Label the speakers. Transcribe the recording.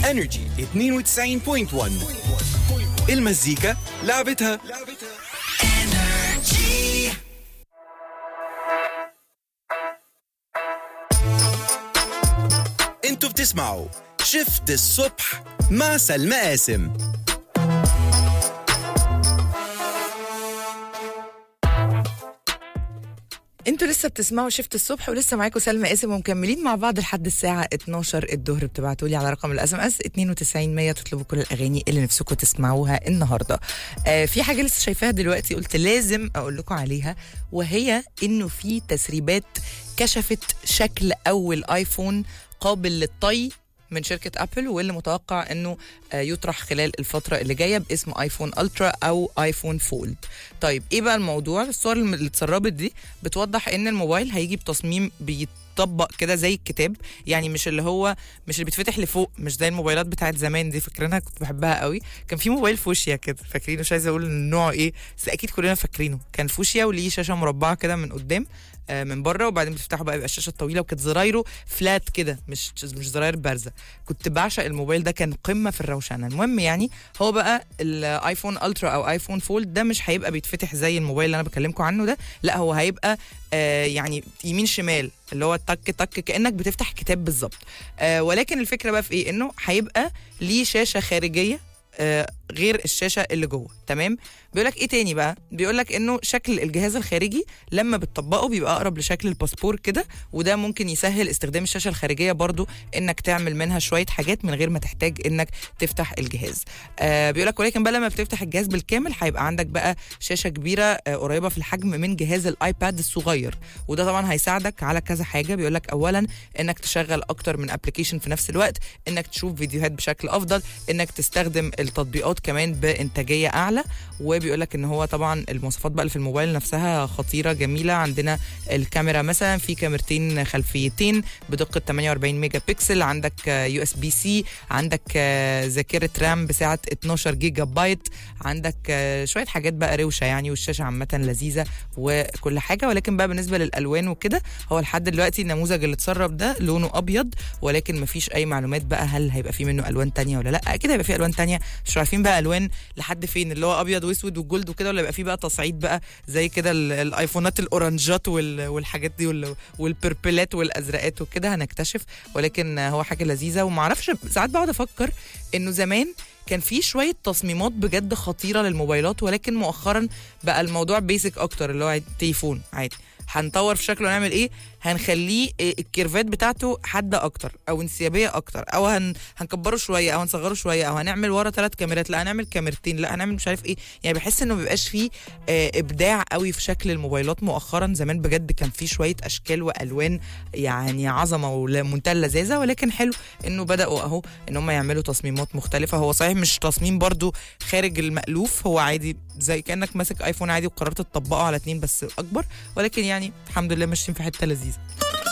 Speaker 1: انرجي 92.1 المزيكا لعبتها انتوا بتسمعوا شفت الصبح مع سلمى قاسم
Speaker 2: انتوا لسه بتسمعوا شفت الصبح ولسه معاكم سلمى قاسم ومكملين مع بعض لحد الساعه 12 الظهر بتبعتوا لي على رقم الاس ام اس 92 100 تطلبوا كل الاغاني اللي نفسكم تسمعوها النهارده. آه في حاجه لسه شايفاها دلوقتي قلت لازم اقول لكم عليها وهي انه في تسريبات كشفت شكل اول ايفون قابل للطي من شركة أبل واللي متوقع أنه آه، يطرح خلال الفترة اللي جاية باسم آيفون ألترا أو آيفون فولد طيب إيه بقى الموضوع الصور اللي اتسربت دي بتوضح أن الموبايل هيجي بتصميم بيطبق كده زي الكتاب يعني مش اللي هو مش اللي بيتفتح لفوق مش زي الموبايلات بتاعت زمان دي فاكرينها كنت بحبها قوي كان في موبايل فوشيا كده فاكرينه مش عايزه اقول نوعه ايه بس اكيد كلنا فاكرينه كان فوشيا وليه شاشه مربعه كده من قدام آه، من بره وبعدين بتفتحه بقى يبقى الشاشه الطويله وكانت زرايره فلات كده مش مش زراير بارزه كنت بعشق الموبايل ده كان قمه في الروشنه المهم يعني هو بقى الايفون الترا او ايفون فولد ده مش هيبقى بيتفتح زي الموبايل اللي انا بكلمكم عنه ده لا هو هيبقى آه يعني يمين شمال اللي هو تك تك كانك بتفتح كتاب بالظبط آه ولكن الفكره بقى في ايه انه هيبقى ليه شاشه خارجيه آه غير الشاشه اللي جوه تمام بيقول لك ايه تاني بقى بيقول لك انه شكل الجهاز الخارجي لما بتطبقه بيبقى اقرب لشكل الباسبور كده وده ممكن يسهل استخدام الشاشه الخارجيه برضو انك تعمل منها شويه حاجات من غير ما تحتاج انك تفتح الجهاز آه بيقول لك ولكن بقى لما بتفتح الجهاز بالكامل هيبقى عندك بقى شاشه كبيره آه قريبه في الحجم من جهاز الايباد الصغير وده طبعا هيساعدك على كذا حاجه بيقول لك اولا انك تشغل اكتر من ابلكيشن في نفس الوقت انك تشوف فيديوهات بشكل افضل انك تستخدم التطبيقات كمان بانتاجيه اعلى وبيقول لك ان هو طبعا المواصفات بقى اللي في الموبايل نفسها خطيره جميله عندنا الكاميرا مثلا في كاميرتين خلفيتين بدقه 48 ميجا بكسل عندك يو اس بي سي عندك آه، ذاكره رام بسعه 12 جيجا بايت عندك آه، شويه حاجات بقى روشه يعني والشاشه عامه لذيذه وكل حاجه ولكن بقى بالنسبه للالوان وكده هو لحد دلوقتي النموذج اللي اتسرب ده لونه ابيض ولكن مفيش اي معلومات بقى هل هيبقى فيه منه الوان تانية ولا لا اكيد هيبقى فيه الوان تانية مش عارفين بقى الوان لحد فين اللي هو ابيض واسود والجولد وكده ولا يبقى فيه بقى تصعيد بقى زي كده ال- الايفونات الاورنجات وال- والحاجات دي وال- والبربلات والازرقات وكده هنكتشف ولكن هو حاجه لذيذه ومعرفش ساعات بقعد افكر انه زمان كان في شويه تصميمات بجد خطيره للموبايلات ولكن مؤخرا بقى الموضوع بيسك اكتر اللي هو عادي- تليفون عادي هنطور في شكله ونعمل ايه هنخليه إيه، الكيرفات بتاعته حاده اكتر او انسيابيه اكتر او هن... هنكبره شويه او هنصغره شويه او هنعمل ورا ثلاث كاميرات لا هنعمل كاميرتين لا هنعمل مش عارف ايه يعني بحس انه مبيبقاش فيه آه، ابداع قوي في شكل الموبايلات مؤخرا زمان بجد كان فيه شويه اشكال والوان يعني عظمه ومنتهى اللذاذه ولكن حلو انه بداوا اهو ان هم يعملوا تصميمات مختلفه هو صحيح مش تصميم برضو خارج المألوف هو عادي زي كانك ماسك ايفون عادي وقررت تطبقه على اتنين بس اكبر ولكن يعني الحمد لله ماشيين في حته لذيذه